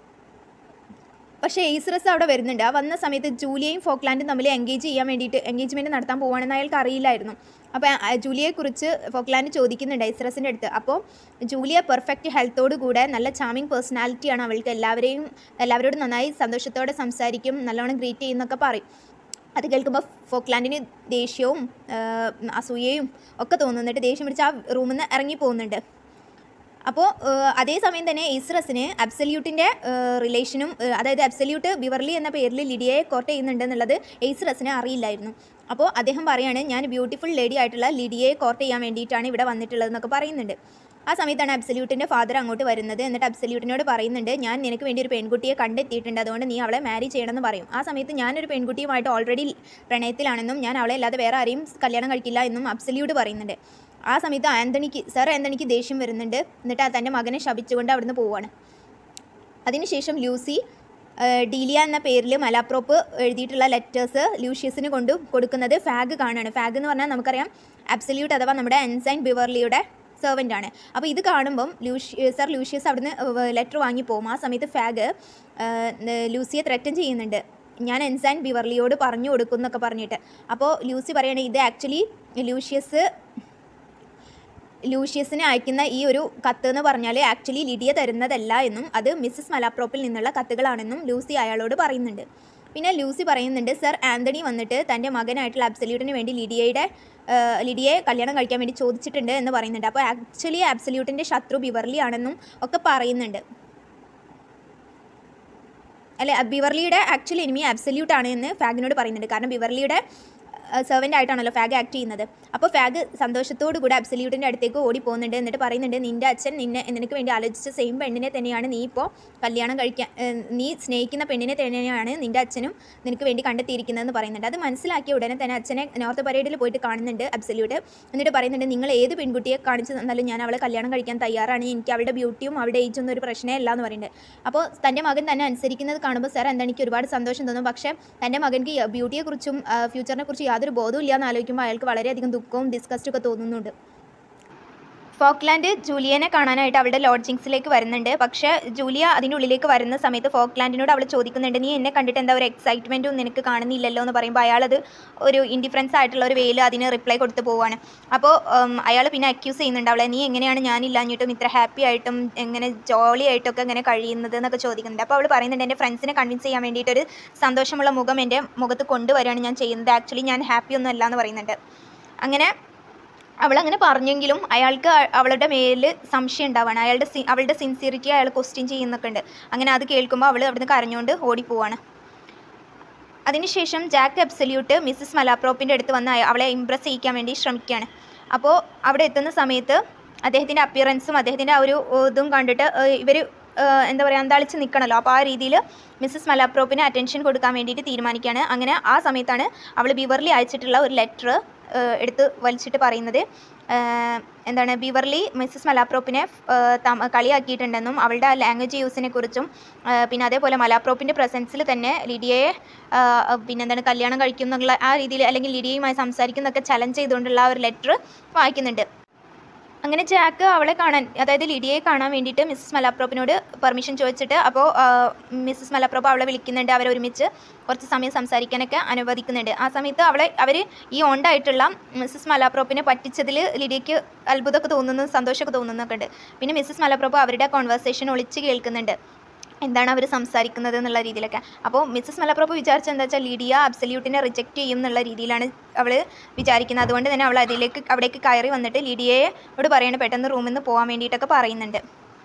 പക്ഷേ എയ്സറസ് അവിടെ വരുന്നുണ്ട് ആ വന്ന സമയത്ത് ജൂലിയയും ഫോക്ലാൻഡും തമ്മിൽ എൻഗേജ് ചെയ്യാൻ വേണ്ടിയിട്ട് എൻഗേജ്മെൻറ്റ് നടത്താൻ പോവാണെന്ന് അയാൾക്ക് അറിയില്ലായിരുന്നു അപ്പോൾ ആ ജൂലിയെക്കുറിച്ച് ഫോക്ലാൻഡ് ചോദിക്കുന്നുണ്ട് ഐസറസിൻ്റെ അടുത്ത് അപ്പോൾ ജൂലിയ പെർഫെക്റ്റ് ഹെൽത്തോട് കൂടെ നല്ല ചാമിങ് പേഴ്സണാലിറ്റിയാണ് അവൾക്ക് എല്ലാവരെയും എല്ലാവരോടും നന്നായി സന്തോഷത്തോടെ സംസാരിക്കും നല്ലോണം ഗ്രീറ്റ് ചെയ്യുന്നൊക്കെ പറയും അത് കേൾക്കുമ്പോൾ ഫോക്ലാൻഡിന് ദേഷ്യവും ആ, അസൂയയും ഒക്കെ തോന്നുന്നുണ്ട് ദേഷ്യം പിടിച്ച് ആ റൂമിൽ നിന്ന് ഇറങ്ങി പോകുന്നുണ്ട് അപ്പോൾ അതേസമയം തന്നെ ഇസ്രസിന് അബ്സല്യൂട്ടിൻ്റെ റിലേഷനും ഏഹ്, അതായത് അബ്സല്യൂട്ട് ബിവർലി എന്ന പേരിൽ ലിഡിയയെ കോർട്ട് ചെയ്യുന്നുണ്ട് എന്നുള്ളത് എയ്സ്രസിന് അറിയില്ലായിരുന്നു അപ്പോൾ അദ്ദേഹം പറയാണ് ഞാൻ ബ്യൂട്ടിഫുൾ ലേഡി ആയിട്ടുള്ള ലിഡിയയെ കോർട്ട് ചെയ്യാൻ വേണ്ടിയിട്ടാണ് ഇവിടെ വന്നിട്ടുള്ളതെന്നൊക്കെ പറയുന്നുണ്ട് ആ സമയത്താണ് അബ്സല്യൂട്ടിൻ്റെ ഫാദർ അങ്ങോട്ട് വരുന്നത് എന്നിട്ട് അബ്സല്യൂട്ടിനോട് പറയുന്നുണ്ട് ഞാൻ നിനക്ക് വേണ്ടി ഒരു പെൺകുട്ടിയെ കണ്ടെത്തിയിട്ടുണ്ട് അതുകൊണ്ട് നീ അവളെ മാരി ചെയ്യണമെന്ന് പറയും ആ സമയത്ത് ഞാനൊരു പെൺകുട്ടിയുമായിട്ട് ഓൾറെഡി പ്രണയത്തിലാണെന്നും ഞാൻ അവളെ അല്ലാതെ വേറെ ആരെയും കല്യാണം കഴിക്കില്ല എന്നും അബ്സല്യൂട്ട് പറയുന്നുണ്ട് ആ സമയത്ത് ആന്റണിക്ക് സർ ആന്റണിക്ക് ദേഷ്യം വരുന്നുണ്ട് എന്നിട്ട് ആ തൻ്റെ മകനെ ശപിച്ചുകൊണ്ട് അവിടുന്ന് പോവാണ് അതിനുശേഷം ലൂസി ആ, ഡീലിയ എന്ന പേരിൽ മലാപ്രോപ്പ് എഴുതിയിട്ടുള്ള ലെറ്റേഴ്സ് ലൂഷ്യസിന് കൊണ്ട് കൊടുക്കുന്നത് ഫാഗ് കാണാണ് ഫാഗ് എന്ന് പറഞ്ഞാൽ നമുക്കറിയാം അബ്സല്യൂട്ട് അഥവാ നമ്മുടെ എൻസൈൻ ബിവർലിയുടെ സെർവൻ്റ് ആണ് അപ്പോൾ ഇത് കാണുമ്പം ലൂഷ്യ സർ ലൂഷ്യസ് അവിടുന്ന് ലെറ്റർ വാങ്ങി പോകും ആ സമയത്ത് ഫാഗ് ലൂസിയെ ത്രറ്റൻ ചെയ്യുന്നുണ്ട് ഞാൻ എൻസൈൻ ബിവർലിയോട് പറഞ്ഞു കൊടുക്കും എന്നൊക്കെ പറഞ്ഞിട്ട് അപ്പോൾ ലൂസി പറയുകയാണെങ്കിൽ ഇത് ആക്ച്വലി ലൂഷ്യസ് ലൂഷ്യസിന് അയക്കുന്ന ഈ ഒരു കത്ത് എന്ന് പറഞ്ഞാൽ ആക്ച്വലി ലിഡിയ തരുന്നതല്ല എന്നും അത് മിസ്സസ് മലാപ്രോപ്പിൽ നിന്നുള്ള കത്തുകളാണെന്നും ലൂസി അയാളോട് പറയുന്നുണ്ട് പിന്നെ ലൂസി പറയുന്നുണ്ട് സർ ആന്റണി വന്നിട്ട് തൻ്റെ മകനായിട്ടുള്ള അബ്സല്യൂട്ടിന് വേണ്ടി ലിഡിയയുടെ ആ, ലിഡിയയെ കല്യാണം കഴിക്കാൻ വേണ്ടി ചോദിച്ചിട്ടുണ്ട് എന്ന് പറയുന്നുണ്ട് അപ്പോൾ ആക്ച്വലി അബ്സല്യൂട്ടിൻ്റെ ശത്രു ബിവർലി ആണെന്നും ഒക്കെ പറയുന്നുണ്ട് അല്ലെ ബിവർലിയുടെ ആക്ച്വലി എനിമി അബ്സല്യൂട്ട് ആണ് എന്ന് ഫാഗിനോട് പറയുന്നുണ്ട് കാരണം ബിവർലിയുടെ സെർവൻ്റ് ആയിട്ടാണല്ലോ ഫാഗ് ആക്ട് ചെയ്യുന്നത് അപ്പോൾ ഫാഗ് സന്തോഷത്തോടു കൂടി അബ്സല്യൂട്ടിൻ്റെ അടുത്തേക്ക് ഓടി പോകുന്നുണ്ട് എന്നിട്ട് പറയുന്നുണ്ട് നിൻ്റെ അച്ഛൻ നിന്നെ നിനക്ക് വേണ്ടി ആലോചിച്ച സെയിം പെണ്ണിനെ തന്നെയാണ് നീ ഇപ്പോൾ കല്യാണം കഴിക്കാൻ ഏഹ്, നീ സ്നേഹിക്കുന്ന പെണ്ണിനെ തന്നെയാണ് നിൻ്റെ അച്ഛനും നിനക്ക് വേണ്ടി കണ്ടെത്തിയിരിക്കുന്നതെന്ന് പറയുന്നുണ്ട് അത് മനസ്സിലാക്കിയ ഉടനെ തന്നെ അച്ഛനെ നോർത്ത് പരേഡിൽ പോയിട്ട് കാണുന്നുണ്ട് അബ്സല്യൂട്ട് എന്നിട്ട് പറയുന്നുണ്ട് നിങ്ങൾ ഏത് പെൺകുട്ടിയെ കാണിച്ച് തന്നാലും ഞാൻ അവളെ കല്യാണം കഴിക്കാൻ തയ്യാറാണ് എനിക്ക് അവളുടെ ബ്യൂട്ടിയും അവളുടെ ഏജും ഒന്നും ഒരു പ്രശ്നമേ അല്ല എന്ന് പറയുന്നുണ്ട് അപ്പോൾ തൻ്റെ മകൻ തന്നെ അനുസരിക്കുന്നത് കാണുമ്പോൾ സാർ എന്താ എനിക്ക് ഒരുപാട് സന്തോഷം തോന്നും പക്ഷേ തൻ്റെ മകൻക്ക് ഈ ബ്യൂട്ടിയെക്കുറിച്ചും ആ, ഫ്യൂച്ചറിനെ കുറിച്ചും യാതൊരു ബോധവും ഇല്ല എന്ന് ആലോചിക്കുമ്പോൾ അയാൾക്ക് വളരെയധികം ദുഃഖവും ഡിസ്കസ്റ്റും ഒക്കെ തോന്നുന്നുണ്ട് ഫോക്ലാൻഡ് ജൂലിയനെ കാണാനായിട്ട് അവളുടെ ലോഡ്ജിങ്സിലേക്ക് വരുന്നുണ്ട് പക്ഷേ ജൂലിയ അതിൻ്റെ ഉള്ളിലേക്ക് വരുന്ന സമയത്ത് ഫോക്ലാൻഡിനോട് അവൾ ചോദിക്കുന്നുണ്ട് നീ എന്നെ കണ്ടിട്ട് എന്താ ഒരു എക്സൈറ്റ്മെൻറ്റും നിനക്ക് കാണുന്നില്ലല്ലോ എന്ന് പറയുമ്പോൾ അയാളത് ഒരു ഇൻഡിഫറൻസ് ആയിട്ടുള്ള ഒരു വേയിൽ അതിന് റിപ്ലൈ കൊടുത്ത് പോവാണ് അപ്പോൾ അയാൾ പിന്നെ അക്യൂസ് ചെയ്യുന്നുണ്ട് അവളെ നീ എങ്ങനെയാണ് ഞാനില്ലാഞ്ഞിട്ടും ഇത്ര ഹാപ്പി ആയിട്ടും എങ്ങനെ ജോളി ആയിട്ടൊക്കെ എങ്ങനെ കഴിയുന്നത് എന്നൊക്കെ ചോദിക്കുന്നുണ്ട് അപ്പോൾ അവൾ പറയുന്നുണ്ട് എൻ്റെ ഫ്രണ്ട്സിനെ കൺവിൻസ് ചെയ്യാൻ വേണ്ടിയിട്ടൊരു സന്തോഷമുള്ള മുഖം എൻ്റെ മുഖത്ത് കൊണ്ടുവരികയാണ് ഞാൻ ചെയ്യുന്നത് ആക്ച്വലി ഞാൻ ഹാപ്പി ഒന്നും അല്ല എന്ന് പറയുന്നുണ്ട് അങ്ങനെ അവളങ്ങനെ പറഞ്ഞെങ്കിലും അയാൾക്ക് അ- അവളുടെ മേലിൽ സംശയം ഉണ്ടാവാണ് അയാളുടെ സി അവളുടെ സിൻസിയറിറ്റി അയാൾ ക്വസ്റ്റ്യൻ ചെയ്യുന്നൊക്കെ ഉണ്ട് അങ്ങനെ അത് കേൾക്കുമ്പോൾ അവൾ അവിടുന്ന് കരഞ്ഞുകൊണ്ട് ഓടിപ്പോവാണ് അതിനുശേഷം ജാക്ക് അബ്സല്യൂട്ട് മിസ്സസ് മലാപ്രോപ്പിൻ്റെ അടുത്ത് വന്ന് അയ- അവളെ ഇമ്പ്രസ് ചെയ്യിക്കാൻ വേണ്ടി ശ്രമിക്കുകയാണ് അപ്പോൾ അവിടെ എത്തുന്ന സമയത്ത് അദ്ദേഹത്തിൻ്റെ അപ്പിയറൻസും അദ്ദേഹത്തിൻ്റെ ആ ഒരു ഏഹ്, ഇതും കണ്ടിട്ട് ഇവർ എന്താ പറയുക അന്താളിച്ച് നിൽക്കണമല്ലോ അപ്പോൾ ആ രീതിയിൽ മിസ്സസ് മലാപ്രോപ്പിന് അറ്റൻഷൻ കൊടുക്കാൻ വേണ്ടിയിട്ട് തീരുമാനിക്കുകയാണ് അങ്ങനെ ആ സമയത്താണ് അവൾ ബിവർലി അയച്ചിട്ടുള്ള ഒരു ലെറ്റർ എടുത്ത് വലിച്ചിട്ട് പറയുന്നത് ഏഹ്, എന്താണ് ബിവർലി മിസ്സസ് മലാപ്രോപ്പിനെ ഏഹ്, തമ- കളിയാക്കിയിട്ടുണ്ടെന്നും അവളുടെ ലാംഗ്വേജ് യൂസിനെ കുറിച്ചും ഏഹ്, പിന്നെ അതേപോലെ മലാപ്രോപ്പിൻ്റെ പ്രസൻസിൽ തന്നെ ലിഡിയയെ ആഹ്, പിന്നെന്താണ് കല്യാണം കഴിക്കും എന്നുള്ള ആ രീതിയിൽ അല്ലെങ്കിൽ ലിഡിയയുമായി സംസാരിക്കുന്നതൊക്കെ ചലഞ്ച് ചെയ്തുകൊണ്ടുള്ള ആ ഒരു ലെറ്റർ വായിക്കുന്നുണ്ട് അങ്ങനെ ജാക്ക് അവളെ കാണാൻ അതായത് ലിഡിയയെ കാണാൻ വേണ്ടിയിട്ട് മിസ്സസ് മലാപ്രോപ്പിനോട് പെർമിഷൻ ചോദിച്ചിട്ട് അപ്പോൾ മിസ്സസ് മലാപ്രോപ്പ് അവളെ വിളിക്കുന്നുണ്ട് അവരെ ഒരുമിച്ച് കുറച്ച് സമയം സംസാരിക്കാനൊക്കെ അനുവദിക്കുന്നുണ്ട് ആ സമയത്ത് അവളെ അവർ ഈ ഓണ്ടായിട്ടുള്ള മിസ്സസ് മലാപ്രോപ്പിനെ പറ്റിച്ചതിൽ ലിഡിയയ്ക്ക് അത്ഭുതമൊക്കെ തോന്നുന്നു സന്തോഷമൊക്കെ തോന്നുന്നൊക്കെ ഉണ്ട് പിന്നെ മിസ്സസ് മലാപ്രോപ്പ് അവരുടെ കോൺവെർസേഷൻ ഒളിച്ച് കേൾക്കുന്നുണ്ട് എന്താണ് അവർ സംസാരിക്കുന്നത് എന്നുള്ള രീതിയിലൊക്കെ അപ്പോൾ മിസ്സസ് മലപ്രഭു വിചാരിച്ചത് എന്താ വെച്ചാൽ ലീഡിയ അബ്സല്യൂട്ടിനെ റിജക്റ്റ് ചെയ്യും എന്നുള്ള രീതിയിലാണ് അവൾ വിചാരിക്കുന്നത് അതുകൊണ്ട് തന്നെ അവൾ അതിലേക്ക് അവിടേക്ക് കയറി വന്നിട്ട് ലീഡിയയോട് പറയണ പെട്ടെന്ന് റൂമിൽ നിന്ന് പോകാൻ വേണ്ടിയിട്ടൊക്കെ പറയുന്നുണ്ട്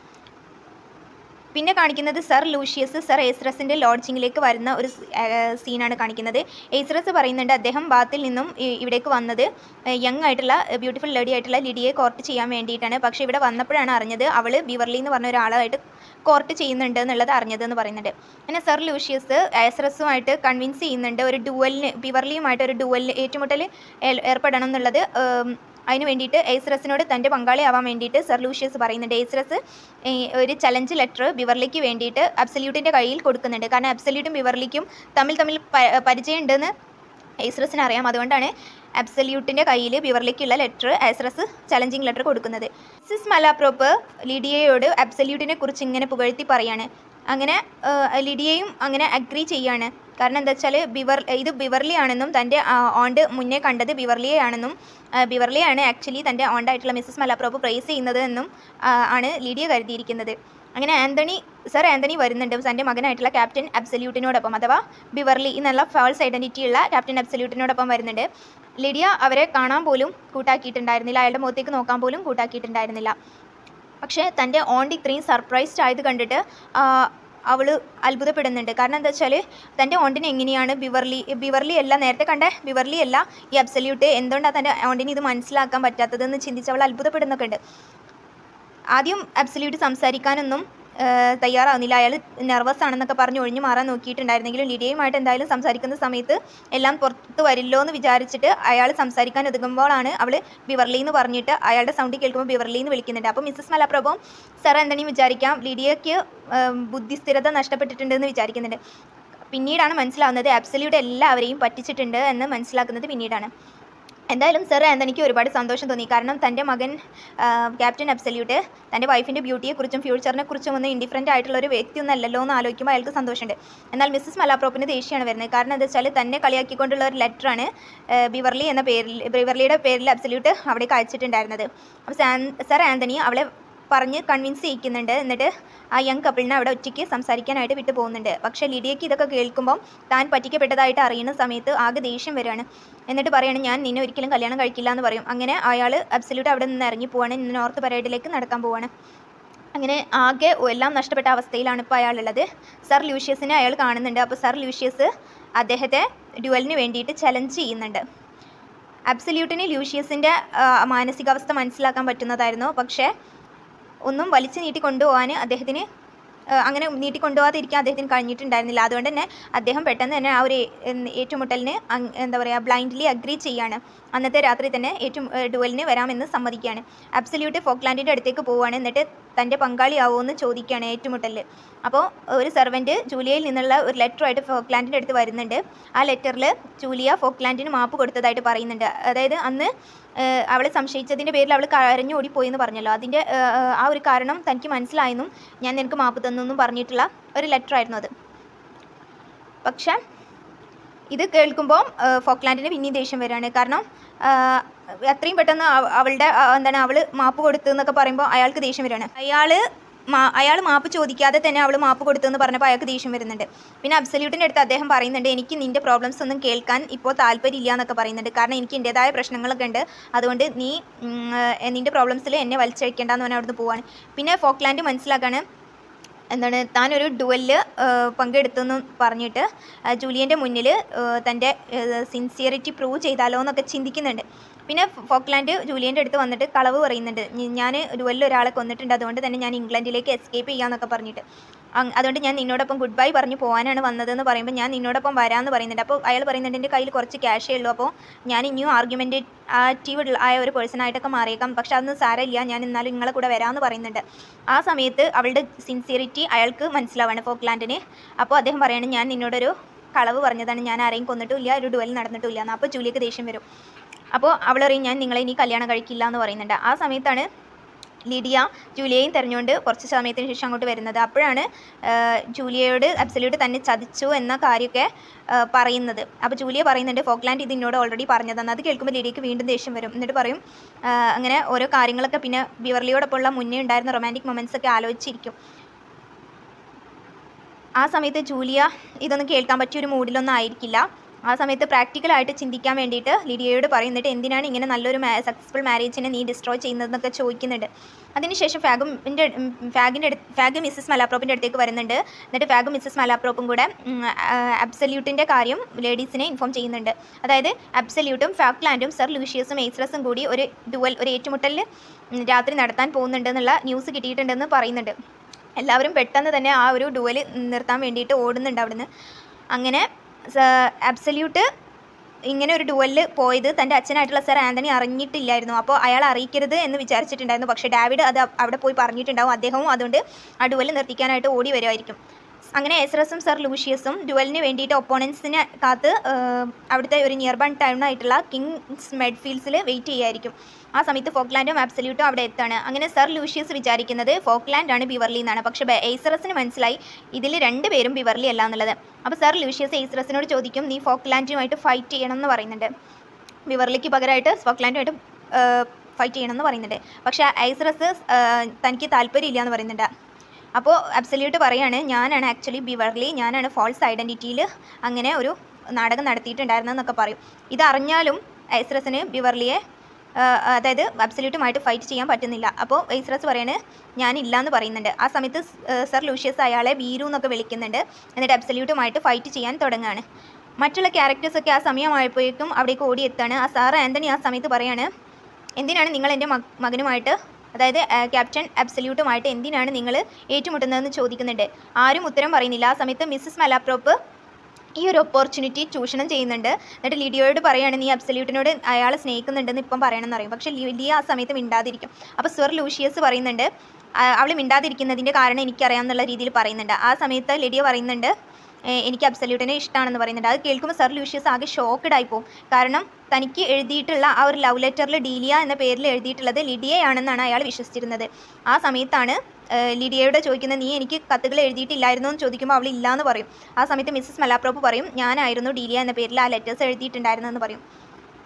പിന്നെ കാണിക്കുന്നത് സർ ലൂഷ്യസ് സർ ഏസ്രസിൻ്റെ ലോഡ്ജിങ്ങിലേക്ക് വരുന്ന ഒരു സീനാണ് കാണിക്കുന്നത് ഏസ്രസ് പറയുന്നുണ്ട് അദ്ദേഹം ബാത്തിൽ നിന്നും ഇ- ഇവിടേക്ക് വന്നത് യങ് ആയിട്ടുള്ള ബ്യൂട്ടിഫുൾ ലേഡി ആയിട്ടുള്ള ലിഡിയെ കോർട്ട് ചെയ്യാൻ വേണ്ടിയിട്ടാണ് പക്ഷേ ഇവിടെ വന്നപ്പോഴാണ് അറിഞ്ഞത് അവൾ ബിവർലി എന്ന് പറഞ്ഞ ഒരാളായിട്ട് കോർട്ട് ചെയ്യുന്നുണ്ട് എന്നുള്ളത് അറിഞ്ഞതെന്ന് പറയുന്നുണ്ട് അങ്ങനെ സർ ലൂഷ്യസ് ഏസ്രസുമായിട്ട് കൺവിൻസ് ചെയ്യുന്നുണ്ട് ഒരു ഡുവലിന് ബിവർലിയുമായിട്ട് ഒരു ഡുവലിന് ഏറ്റുമുട്ടൽ ഏൽ- ഏർപ്പെടണം എന്നുള്ളത് ഉം, അതിന് വേണ്ടിയിട്ട് ഏസ്രസിനോട് തൻ്റെ പങ്കാളിയാവാൻ വേണ്ടിയിട്ട് സർ ലൂഷ്യസ് പറയുന്നുണ്ട് ഏസ്രസ് ഈ ഒരു ചലഞ്ച് ലെറ്റർ ബിവർലിക്ക് വേണ്ടിയിട്ട് അബ്സല്യൂട്ടിൻ്റെ കയ്യിൽ കൊടുക്കുന്നുണ്ട് കാരണം അബ്സല്യൂട്ടും ബിവർലിക്കും തമ്മിൽ തമ്മിൽ പ- പരിചയം ഉണ്ടെന്ന് ഏസ്രസിന് അറിയാം അതുകൊണ്ടാണ് അബ്സല്യൂട്ടിൻ്റെ കയ്യിൽ ബിവർലിക്കുള്ള ലെറ്റർ ഏസ്രസ് ചലഞ്ചിങ് ലെറ്റർ കൊടുക്കുന്നത് മിസ്സസ് മലാപ്രോപ്പ് ലിഡിയയോട് അബ്സല്യൂട്ടിനെ കുറിച്ച് ഇങ്ങനെ പുകഴ്ത്തി പറയാണ് അങ്ങനെ ആ, ലിഡിയയും അങ്ങനെ അഗ്രി ചെയ്യാണ് കാരണം എന്താ വെച്ചാൽ ബിവർ ഇത് ബിവർലി ആണെന്നും തൻ്റെ ആ, ഓണ്ട് മുന്നേ കണ്ടത് ബിവർലിയെ ആണെന്നും ആ, ബിവർലിയാണ് ആക്ച്വലി തൻ്റെ ഓണ്ടായിട്ടുള്ള മിസ്സസ് മലാപ്രോപ്പ് പ്രൈസ് ചെയ്യുന്നത് എന്നും ആ, ആണ് ലിഡിയ കരുതിയിരിക്കുന്നത് അങ്ങനെ ആന്റണി സർ ആന്റണി വരുന്നുണ്ട് തൻ്റെ മകനായിട്ടുള്ള ക്യാപ്റ്റൻ അബ്സല്യൂട്ടിനോടൊപ്പം അഥവാ ബിവർലി എന്നുള്ള ഫാൾസ് ഐഡൻറ്റിറ്റി ഉള്ള ക്യാപ്റ്റൻ അബ്സല്യൂട്ടിനോടൊപ്പം വരുന്നുണ്ട് ലിഡിയ അവരെ കാണാൻ പോലും കൂട്ടാക്കിയിട്ടുണ്ടായിരുന്നില്ല അയാളുടെ മുഖത്തേക്ക് നോക്കാൻ പോലും കൂട്ടാക്കിയിട്ടുണ്ടായിരുന്നില്ല പക്ഷേ തൻ്റെ ഓണ്ട് ഇത്രയും സർപ്രൈസ്ഡ് ആയത് കണ്ടിട്ട് അവൾ അത്ഭുതപ്പെടുന്നുണ്ട് കാരണം എന്താ വെച്ചാൽ തൻ്റെ ഓണ്ടിനെ എങ്ങനെയാണ് ബിവർലി ബിവർലി അല്ല നേരത്തെ കണ്ട ബിവർലി അല്ല ഈ അബ്സല്യൂട്ട് എന്തുകൊണ്ടാണ് തൻ്റെ ഓണ്ടിന് ഇത് മനസ്സിലാക്കാൻ പറ്റാത്തതെന്ന് ചിന്തിച്ച് അവൾ അത്ഭുതപ്പെടുന്നൊക്കെ ഉണ്ട് ആദ്യം അബ്സല്യൂട്ട് സംസാരിക്കാനൊന്നും ആ, തയ്യാറാവുന്നില്ല അയാൾ നെർവസ് ആണെന്നൊക്കെ പറഞ്ഞ് ഒഴിഞ്ഞു മാറാൻ നോക്കിയിട്ടുണ്ടായിരുന്നെങ്കിലും ലിഡിയയുമായിട്ട് എന്തായാലും സംസാരിക്കുന്ന സമയത്ത് എല്ലാം പുറത്ത് വരില്ലോ എന്ന് വിചാരിച്ചിട്ട് അയാൾ സംസാരിക്കാൻ ഒതുങ്ങുമ്പോഴാണ് അവൾ ബിവർലി എന്ന് പറഞ്ഞിട്ട് അയാളുടെ സൗണ്ട് കേൾക്കുമ്പോൾ ബിവർലി എന്ന് വിളിക്കുന്നുണ്ട് അപ്പോൾ മിസ്സസ് മലപ്രഭുവും സർ എന്തെങ്കിലും വിചാരിക്കാം ലിഡിയയ്ക്ക് ബുദ്ധിസ്ഥിരത നഷ്ടപ്പെട്ടിട്ടുണ്ടെന്ന് വിചാരിക്കുന്നുണ്ട് പിന്നീടാണ് മനസ്സിലാവുന്നത് അബ്സല്യൂട്ട് എല്ലാവരെയും പറ്റിച്ചിട്ടുണ്ട് എന്ന് മനസ്സിലാക്കുന്നത് പിന്നീടാണ് എന്തായാലും സർ ആന്റണിക്ക് ഒരുപാട് സന്തോഷം തോന്നി കാരണം തൻ്റെ മകൻ ആ, ക്യാപ്റ്റൻ അബ്സല്യൂട്ട് തൻ്റെ വൈഫിൻ്റെ ബ്യൂട്ടിയെക്കുറിച്ചും ഫ്യൂച്ചറിനെ കുറിച്ചും ഒന്നും ഇൻഡിഫറൻ്റ് ആയിട്ടുള്ള ഒരു വ്യക്തിയൊന്നും അല്ലല്ലോ എന്ന് ആലോചിക്കുമ്പോൾ അയാൾക്ക് സന്തോഷമുണ്ട് എന്നാൽ മിസ്സസ് മലാപ്രോപ്പിന് ദേഷ്യമാണ് വരുന്നത് കാരണം എന്താ വെച്ചാൽ തന്നെ കളിയാക്കിക്കൊണ്ടുള്ള ഒരു ലെറ്ററാണ് ബിവർലി എന്ന പേരിൽ ബിവർലിയുടെ പേരിൽ അബ്സല്യൂട്ട് അവിടേക്ക് അയച്ചിട്ടുണ്ടായിരുന്നത് അപ്പോൾ സാൻ സർ ആന്റണി അവളെ പറഞ്ഞ് കൺവിൻസ് ചെയ്യിക്കുന്നുണ്ട് എന്നിട്ട് ആ യങ് കപ്പിളിനെ അവിടെ ഒറ്റയ്ക്ക് സംസാരിക്കാനായിട്ട് വിട്ടു പോകുന്നുണ്ട് പക്ഷേ ലിഡിയയ്ക്ക് ഇതൊക്കെ കേൾക്കുമ്പം താൻ പറ്റിക്കപ്പെട്ടതായിട്ട് അറിയുന്ന സമയത്ത് ആകെ ദേഷ്യം വരികയാണ് എന്നിട്ട് പറയാണ് ഞാൻ നിന്നെ ഒരിക്കലും കല്യാണം കഴിക്കില്ല എന്ന് പറയും അങ്ങനെ അയാൾ അബ്സല്യൂട്ട് അവിടെ നിന്ന് ഇറങ്ങി പോവാണ് ഇന്ന് നോർത്ത് പരേഡിലേക്ക് നടക്കാൻ പോവാണ് അങ്ങനെ ആകെ എല്ലാം നഷ്ടപ്പെട്ട അവസ്ഥയിലാണ് ഇപ്പോൾ അയാളുള്ളത് സർ ലൂഷ്യസിനെ അയാൾ കാണുന്നുണ്ട് അപ്പോൾ സർ ലൂഷ്യസ് അദ്ദേഹത്തെ ഡ്യുവലിന് വേണ്ടിയിട്ട് ചലഞ്ച് ചെയ്യുന്നുണ്ട് അബ്സല്യൂട്ടിന് ലൂഷ്യസിൻ്റെ മാനസികാവസ്ഥ മനസ്സിലാക്കാൻ പറ്റുന്നതായിരുന്നു പക്ഷേ ഒന്നും വലിച്ചു നീട്ടി കൊണ്ടുപോകാൻ അദ്ദേഹത്തിന് ആ, അങ്ങനെ നീട്ടി കൊണ്ടുപോകാതിരിക്കാൻ അദ്ദേഹത്തിന് കഴിഞ്ഞിട്ടുണ്ടായിരുന്നില്ല അതുകൊണ്ട് തന്നെ അദ്ദേഹം പെട്ടെന്ന് തന്നെ ആ ഒരു ഏ- ഏറ്റുമുട്ടലിന് അങ് എന്താ പറയുക ബ്ലൈൻഡ്ലി അഗ്രി ചെയ്യാണ് അന്നത്തെ രാത്രി തന്നെ ഏറ്റു ഡുവലിന് വരാമെന്ന് സമ്മതിക്കുകയാണ് അബ്സല്യൂട്ട് ഫോക്ലാൻഡിൻ്റെ അടുത്തേക്ക് പോവുകയാണ് എന്നിട്ട് തൻ്റെ പങ്കാളിയാവുമെന്ന് ചോദിക്കുകയാണ് ഏറ്റുമുട്ടലിൽ അപ്പോൾ ഒരു സെർവൻറ്റ് ജൂലിയയിൽ നിന്നുള്ള ഒരു ലെറ്ററുമായിട്ട് ഫോക്ലാൻഡിൻ്റെ അടുത്ത് വരുന്നുണ്ട് ആ ലെറ്ററിൽ ജൂലിയ ഫോക്ലാൻഡിന് മാപ്പ് കൊടുത്തതായിട്ട് പറയുന്നുണ്ട് അതായത് അന്ന് ഏഹ്, അവളെ സംശയിച്ചതിൻ്റെ പേരിൽ അവൾ കരഞ്ഞു ഓടിപ്പോയി എന്ന് പറഞ്ഞല്ലോ അതിൻ്റെ ഏഹ്, ആ ഒരു കാരണം തനിക്ക് മനസ്സിലായെന്നും ഞാൻ നിനക്ക് മാപ്പ് തന്നു എന്നും പറഞ്ഞിട്ടുള്ള ഒരു ലെറ്റർ ആയിരുന്നു അത് പക്ഷേ ഇത് കേൾക്കുമ്പോൾ ഫോക്ലാൻഡിന് പിന്നെയും ദേഷ്യം വരികയാണ് കാരണം ആ, അത്രയും പെട്ടെന്ന് അവ- അവളുടെ ആ, എന്താണ് അവൾ മാപ്പ് കൊടുത്തു എന്നൊക്കെ പറയുമ്പോൾ അയാൾക്ക് ദേഷ്യം വരികയാണ് അയാൾ മാ അയാൾ മാപ്പ് ചോദിക്കാതെ തന്നെ അവൾ മാപ്പ് കൊടുത്തു എന്ന് പറഞ്ഞപ്പോൾ അയാൾക്ക് ദേഷ്യം വരുന്നുണ്ട് പിന്നെ അബ്സല്യൂട്ടിൻ്റെ അടുത്ത് അദ്ദേഹം പറയുന്നുണ്ട് എനിക്ക് നിൻ്റെ പ്രോബ്ലംസ് ഒന്നും കേൾക്കാൻ ഇപ്പോൾ താല്പര്യമില്ല എന്നൊക്കെ പറയുന്നുണ്ട് കാരണം എനിക്ക് എൻ്റേതായ പ്രശ്നങ്ങളൊക്കെ ഉണ്ട് അതുകൊണ്ട് നീ ഉം, ഏ, നിൻ്റെ പ്രോബ്ലംസിൽ എന്നെ വലിച്ചഴിക്കേണ്ടെന്ന് പറഞ്ഞാൽ അവിടുന്ന് പോവാണ് പിന്നെ ഫോക്ലാൻഡ് മനസ്സിലാക്കാണ് എന്താണ് താനൊരു ഡുവലിൽ പങ്കെടുത്തെന്ന് പറഞ്ഞിട്ട് ആ, ജൂലിയൻ്റെ മുന്നിൽ തൻ്റെ സിൻസിയറിറ്റി പ്രൂവ് ചെയ്താലോ എന്നൊക്കെ ചിന്തിക്കുന്നുണ്ട് പിന്നെ ഫോ- ഫോക്ലാൻഡ് ജൂലിയൻ്റെ അടുത്ത് വന്നിട്ട് കളവ് പറയുന്നുണ്ട് ഞാൻ ഡുവലിൽ ഒരാളെ കൊന്നിട്ടുണ്ട് അതുകൊണ്ട് തന്നെ ഞാൻ ഇംഗ്ലണ്ടിലേക്ക് എസ്കേപ്പ് ചെയ്യാമെന്നൊക്കെ പറഞ്ഞിട്ട് അങ് അതുകൊണ്ട് ഞാൻ നിന്നോടൊപ്പം ഗുഡ് ബൈ പറഞ്ഞ് പോകാനാണ് വന്നതെന്ന് പറയുമ്പോൾ ഞാൻ നിന്നോടൊപ്പം വരാമെന്ന് പറയുന്നുണ്ട് അപ്പോൾ അയാൾ പറയുന്നുണ്ട് എൻ്റെ കയ്യിൽ കുറച്ച് ക്യാഷേ ഉള്ളൂ അപ്പോൾ ഞാൻ ഇനിയും ആർഗ്യുമെൻ്റ് ആക്റ്റീവ് ആയ ഒരു പേഴ്സണായിട്ടൊക്കെ മാറിയേക്കാം പക്ഷെ അതൊന്നും സാരമില്ല ഞാൻ എന്നാലും നിങ്ങളെ കൂടെ വരാമെന്ന് പറയുന്നുണ്ട് ആ സമയത്ത് അവളുടെ സിൻസിയറിറ്റി അയാൾക്ക് മനസ്സിലാവാണ് ഫോക്ലാൻഡിന് അപ്പോൾ അദ്ദേഹം പറയാണ് ഞാൻ നിന്നോടൊരു കളവ് പറഞ്ഞതാണ് ഞാൻ ആരെയും കൊന്നിട്ടുമില്ല ഒരു ഡുവൽ നടന്നിട്ടില്ല എന്ന് അപ്പോൾ ജൂലിയക്ക് ദേഷ്യം വരും അപ്പോൾ അവൾ പറയും ഞാൻ നിങ്ങളെ ഇനി കല്യാണം കഴിക്കില്ല എന്ന് പറയുന്നുണ്ട് ആ സമയത്താണ് ലിഡിയ ജൂലിയയും തെരഞ്ഞുകൊണ്ട് കുറച്ച് സമയത്തിന് ശേഷം അങ്ങോട്ട് വരുന്നത് അപ്പോഴാണ് ആ, ജൂലിയയോട് അബ്സല്യൂട്ട് തന്നെ ചതിച്ചു എന്ന കാര്യമൊക്കെ ആ, പറയുന്നത് അപ്പോൾ ജൂലിയ പറയുന്നുണ്ട് ഫോക്ലാൻഡ് ഇത് എന്നോട് ഓൾറെഡി പറഞ്ഞതാണ് അത് കേൾക്കുമ്പോൾ ലിഡിയക്ക് വീണ്ടും ദേഷ്യം വരും എന്നിട്ട് പറയും ആ, അങ്ങനെ ഓരോ കാര്യങ്ങളൊക്കെ പിന്നെ ബിവർലിയോടൊപ്പമുള്ള മുന്നേ ഉണ്ടായിരുന്ന റൊമാൻറ്റിക് മൊമെൻറ്റ്സ് ഒക്കെ ആലോചിച്ചിരിക്കും ആ സമയത്ത് ജൂലിയ ഇതൊന്നും കേൾക്കാൻ പറ്റിയ ഒരു മൂഡിലൊന്നും ആയിരിക്കില്ല ആ സമയത്ത് പ്രാക്ടിക്കലായിട്ട് ചിന്തിക്കാൻ വേണ്ടിയിട്ട് ലിഡിയയോട് പറയുന്നിട്ട് എന്തിനാണ് ഇങ്ങനെ നല്ലൊരു സക്സസ്ഫുൾ മാരേജിനെ നീ ഡിസ്ട്രോയ് ചെയ്യുന്നതെന്നൊക്കെ ചോദിക്കുന്നുണ്ട് അതിനുശേഷം ഫാഗുമിൻ്റെ ഫാഗിൻ്റെ അടുത്ത് ഫാഗ് മിസ്സസ് മലാപ്രോപ്പിൻ്റെ അടുത്തേക്ക് വരുന്നുണ്ട് എന്നിട്ട് ഫാഗും മിസ്സസ് മലാപ്രോപ്പും കൂടെ അബ്സല്യൂട്ടിൻ്റെ കാര്യം ലേഡീസിനെ ഇൻഫോം ചെയ്യുന്നുണ്ട് അതായത് അബ്സല്യൂട്ടും ഫാക്ലാൻഡും സർ ലൂഷ്യസും എയ്സ്രസും കൂടി ഒരു ഡുവൽ ഒരു ഏറ്റുമുട്ടലിൽ ഉം, രാത്രി നടത്താൻ പോകുന്നുണ്ടെന്നുള്ള ന്യൂസ് കിട്ടിയിട്ടുണ്ടെന്ന് പറയുന്നുണ്ട് എല്ലാവരും പെട്ടെന്ന് തന്നെ ആ ഒരു ഡുവൽ നിർത്താൻ വേണ്ടിയിട്ട് ഓടുന്നുണ്ട് അവിടുന്ന് അങ്ങനെ അബ്സല്യൂട്ട് ഇങ്ങനെ ഒരു ഡുവലിൽ പോയത് തൻ്റെ അച്ഛനായിട്ടുള്ള സർ ആൻ്റണി അറിഞ്ഞിട്ടില്ലായിരുന്നു അപ്പോൾ അയാൾ അറിയിക്കരുത് എന്ന് വിചാരിച്ചിട്ടുണ്ടായിരുന്നു പക്ഷേ ഡാവിഡ് അത് അവിടെ പോയി പറഞ്ഞിട്ടുണ്ടാവും അദ്ദേഹവും അതുകൊണ്ട് ആ ഡുവൽ നിർത്തിക്കാനായിട്ട് ഓടി വരുമായിരിക്കും അങ്ങനെ എസ്രസും സർ ലൂഷ്യസും ഡുവലിന് വേണ്ടിയിട്ട് ഒപ്പോണൻസിനെ കാത്ത് ആ, അവിടുത്തെ ഒരു നിയർ ബൈ ടൗൺ ആയിട്ടുള്ള കിങ്സ് മെഡ്ഫീൽഡ്സിൽ വെയിറ്റ് ചെയ്യായിരിക്കും ആ സമയത്ത് ഫോക്ലാൻഡും ആബ്സല്യൂട്ടും അവിടെ എത്താണ് അങ്ങനെ സർ ലൂഷ്യസ് വിചാരിക്കുന്നത് ഫോക്ലാൻഡ് ആണ് ബിവർലി എന്നാണ് പക്ഷേ ബെ- എയ്സറസിന് മനസ്സിലായി ഇതിൽ രണ്ട് പേരും ബിവർലി അല്ല എന്നുള്ളത് അപ്പോൾ സർ ലൂഷ്യസ് എയ്സറസിനോട് ചോദിക്കും നീ ഫോക്ലാൻഡുമായിട്ട് ഫൈറ്റ് ചെയ്യണം എന്ന് പറയുന്നുണ്ട് ബിവർലിക്ക് പകരമായിട്ട് ഫോക്ലാൻഡുമായിട്ട് ഫൈറ്റ് ചെയ്യണം എന്ന് പറയുന്നുണ്ട് പക്ഷേ ഐസറസ് തനിക്ക് താല്പര്യമില്ല എന്ന് പറയുന്നുണ്ട് അപ്പോൾ അബ്സല്യൂട്ട് പറയാണ് ഞാനാണ് ആക്ച്വലി ബിവർലി ഞാനാണ് ഫാൾസ് ഐഡൻറ്റിറ്റിയിൽ അങ്ങനെ ഒരു നാടകം നടത്തിയിട്ടുണ്ടായിരുന്നതെന്നൊക്കെ പറയും ഇതറിഞ്ഞാലും ഐസ്രസിന് ബിവർലിയെ ആ, അതായത് അബ്സല്യൂട്ടുമായിട്ട് ഫൈറ്റ് ചെയ്യാൻ പറ്റുന്നില്ല അപ്പോൾ ഐസ്രസ് പറയാണ് ഞാനില്ല എന്ന് പറയുന്നുണ്ട് ആ സമയത്ത് സ്- ഏ, സർ ലൂഷ്യസ് അയാളെ ബീരു എന്നൊക്കെ വിളിക്കുന്നുണ്ട് എന്നിട്ട് അബ്സല്യൂട്ടുമായിട്ട് ഫൈറ്റ് ചെയ്യാൻ തുടങ്ങുകയാണ് മറ്റുള്ള ക്യാരക്ടേഴ്സൊക്കെ ആ സമയമായപ്പോഴേക്കും അവിടേക്ക് ഓടിയെത്താണ് ആ സാർ ആൻ്റണി ആ സമയത്ത് പറയാണ് എന്തിനാണ് നിങ്ങൾ എൻ്റെ മക മകനുമായിട്ട് അതായത് ആ, ക്യാപ്റ്റൻ അബ്സല്യൂട്ടുമായിട്ട് എന്തിനാണ് നിങ്ങൾ ഏറ്റുമുട്ടുന്നതെന്ന് ചോദിക്കുന്നുണ്ട് ആരും ഉത്തരം പറയുന്നില്ല ആ സമയത്ത് മിസ്സസ് മലാപ്രോപ്പ് ഈ ഒരു ഓപ്പർച്യൂണിറ്റി ചൂഷണം ചെയ്യുന്നുണ്ട് എന്നിട്ട് ലിഡിയോയോട് പറയാണ് നീ അബ്സല്യൂട്ടിനോട് അയാളെ സ്നേഹിക്കുന്നുണ്ടെന്ന് ഇപ്പം പറയണമെന്ന് പറയും പക്ഷേ ലിഡിയ ആ സമയത്ത് മിണ്ടാതിരിക്കും അപ്പോൾ സ്വർ ലൂഷ്യസ് പറയുന്നുണ്ട് അവൾ മിണ്ടാതിരിക്കുന്നതിൻ്റെ കാരണം എനിക്കറിയാം എന്നുള്ള രീതിയിൽ പറയുന്നുണ്ട് ആ സമയത്ത് ലിഡിയ പറയുന്നുണ്ട് "ഏ, എനിക്ക് അബ്സല്യൂട്ടിനെ ഇഷ്ടമാണെന്ന് പറയുന്നുണ്ട് അത് കേൾക്കുമ്പോൾ സർ ലൂഷ്യസ് ആകെ ഷോക്കഡ് ആയിപ്പോവും കാരണം തനിക്ക് എഴുതിയിട്ടുള്ള ആ ഒരു ലവ് ലെറ്ററിൽ ഡീലിയ എന്ന പേരിൽ എഴുതിയിട്ടുള്ളത് ലിഡിയയാണെന്നാണ് അയാൾ വിശ്വസിച്ചിരുന്നത് ആ സമയത്താണ് ഏഹ്, ലിഡിയയോട് ചോദിക്കുന്നത് നീ എനിക്ക് കത്തുകൾ എഴുതിയിട്ടില്ലായിരുന്നു എന്ന് ചോദിക്കുമ്പോൾ അവൾ ഇല്ലാന്ന് പറയും ആ സമയത്ത് മിസ്സസ് മലാപ്രോപ്പ് പറയും ഞാനായിരുന്നു ഡീലിയ എന്ന പേരിൽ ആ ലെറ്റേഴ്സ് എഴുതിയിട്ടുണ്ടായിരുന്നെന്ന് പറയും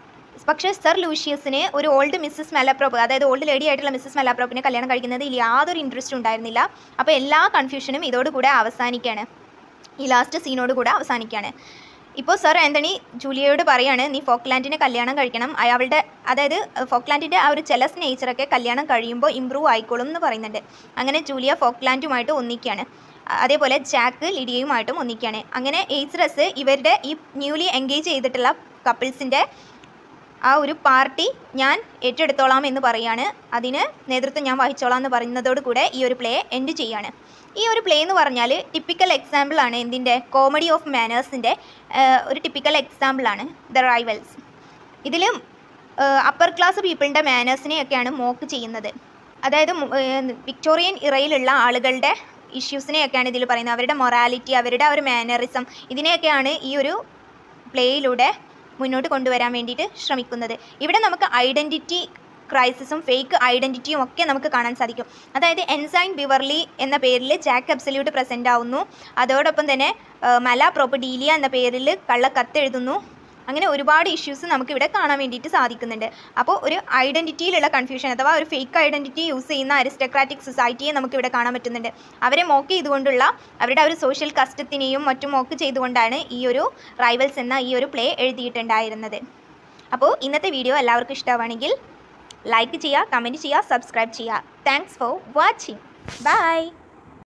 പക്ഷേ സർ ലൂഷ്യസിന് ഒരു ഓൾഡ് മിസ്സസ് മെലാപ്രോപ്പ് അതായത് ഓൾഡ് ലേഡി ആയിട്ടുള്ള മിസ്സസ് മെലാപ്രോപ്പിനെ കല്യാണം കഴിക്കുന്നതിൽ യാതൊരു ഇൻട്രസ്റ്റ് ഉണ്ടായിരുന്നില്ല അപ്പോൾ എല്ലാ കൺഫ്യൂഷനും ഇതോടുകൂടെ അവസാനിക്കുകയാണ് ഈ ലാസ്റ്റ് സീനോട് കൂടെ അവസാനിക്കുകയാണ് ഇപ്പോൾ സർ ആൻ്റണി ജൂലിയയോട് പറയാണ് നീ ഫോക്ലാൻഡിനെ കല്യാണം കഴിക്കണം അയാളുടെ അതായത് ഫോക്ലാൻഡിൻ്റെ ആ ഒരു ചെലസ് നേച്ചറൊക്കെ കല്യാണം കഴിയുമ്പോൾ ഇമ്പ്രൂവ് ആയിക്കോളും എന്ന് പറയുന്നുണ്ട് അങ്ങനെ ജൂലിയ ഫോക്ലാൻഡുമായിട്ട് ഒന്നിക്കുകയാണ് അ- അതേപോലെ ജാക്ക് ലിഡിയയുമായിട്ടും ഒന്നിക്കുകയാണ് അങ്ങനെ എയ്സ്റസ് ഇവരുടെ ഈ ന്യൂലി എൻഗേജ് ചെയ്തിട്ടുള്ള കപ്പിൾസിൻ്റെ ആ ഒരു പാർട്ടി ഞാൻ ഏറ്റെടുത്തോളാം എന്ന് പറയാണ് അതിന് നേതൃത്വം ഞാൻ വഹിച്ചോളാം എന്ന് പറയുന്നതോട് കൂടെ ഈ ഒരു പ്ലേ എൻഡ് ചെയ്യാണ് ഈ ഒരു പ്ലേ എന്ന് പറഞ്ഞാൽ ടിപ്പിക്കൽ എക്സാമ്പിൾ ആണ് എന്തിൻ്റെ കോമഡി ഓഫ് മാനേഴ്സിൻ്റെ ഒരു ടിപ്പിക്കൽ എക്സാമ്പിൾ ആണ് ദ റൈവൽസ് ഇതിൽ അപ്പർ ക്ലാസ് പീപ്പിളിൻ്റെ മാനേഴ്സിനെയൊക്കെയാണ് മോക്ക് ചെയ്യുന്നത് അതായത് മു- ഏഹ് വിക്ടോറിയൻ ഇറയിലുള്ള ആളുകളുടെ ഇഷ്യൂസിനെയൊക്കെയാണ് ഇതിൽ പറയുന്നത് അവരുടെ മൊറാലിറ്റി അവരുടെ ആ ഒരു മാനറിസം ഇതിനെയൊക്കെയാണ് ഈ ഒരു പ്ലേയിലൂടെ മുന്നോട്ട് കൊണ്ടുവരാൻ വേണ്ടിയിട്ട് ശ്രമിക്കുന്നത് ഇവിടെ നമുക്ക് ഐഡൻറ്റിറ്റി ക്രൈസിസും ഫേക്ക് ഐഡൻറ്റിറ്റിയും ഒക്കെ നമുക്ക് കാണാൻ സാധിക്കും അതായത് എൻസൈൻ ബിവർലി എന്ന പേരിൽ ജാക്ക് അബ്സല്യൂട്ട് പ്രസൻ്റ് ആവുന്നു അതോടൊപ്പം തന്നെ ആ, മല പ്രോപ്പഡീലിയ എന്ന പേരിൽ കള്ള കത്തെഴുതുന്നു അങ്ങനെ ഒരുപാട് ഇഷ്യൂസ് നമുക്കിവിടെ കാണാൻ വേണ്ടിയിട്ട് സാധിക്കുന്നുണ്ട് അപ്പോൾ ഒരു ഐഡൻറ്റിറ്റിയിലുള്ള കൺഫ്യൂഷൻ അഥവാ ഒരു ഫേക്ക് ഐഡൻറ്റിറ്റി യൂസ് ചെയ്യുന്ന അരിസ്റ്റോക്രാറ്റിക് സൊസൈറ്റിയെ നമുക്കിവിടെ കാണാൻ പറ്റുന്നുണ്ട് അവരെ മോക്ക് ചെയ്തുകൊണ്ടുള്ള അവരുടെ ആ ഒരു സോഷ്യൽ കസ്റ്റത്തിനെയും മറ്റും മോക്ക് ചെയ്തുകൊണ്ടാണ് ഈ ഒരു റൈവൽസ് എന്ന ഈ ഒരു പ്ലേ എഴുതിയിട്ടുണ്ടായിരുന്നത് അപ്പോൾ ഇന്നത്തെ വീഡിയോ എല്ലാവർക്കും ഇഷ്ടമാണെങ്കിൽ ലൈക്ക് ചെയ്യുക കമൻറ്റ് ചെയ്യുക സബ്സ്ക്രൈബ് ചെയ്യുക താങ്ക്സ് ഫോർ വാച്ചിങ് ബൈ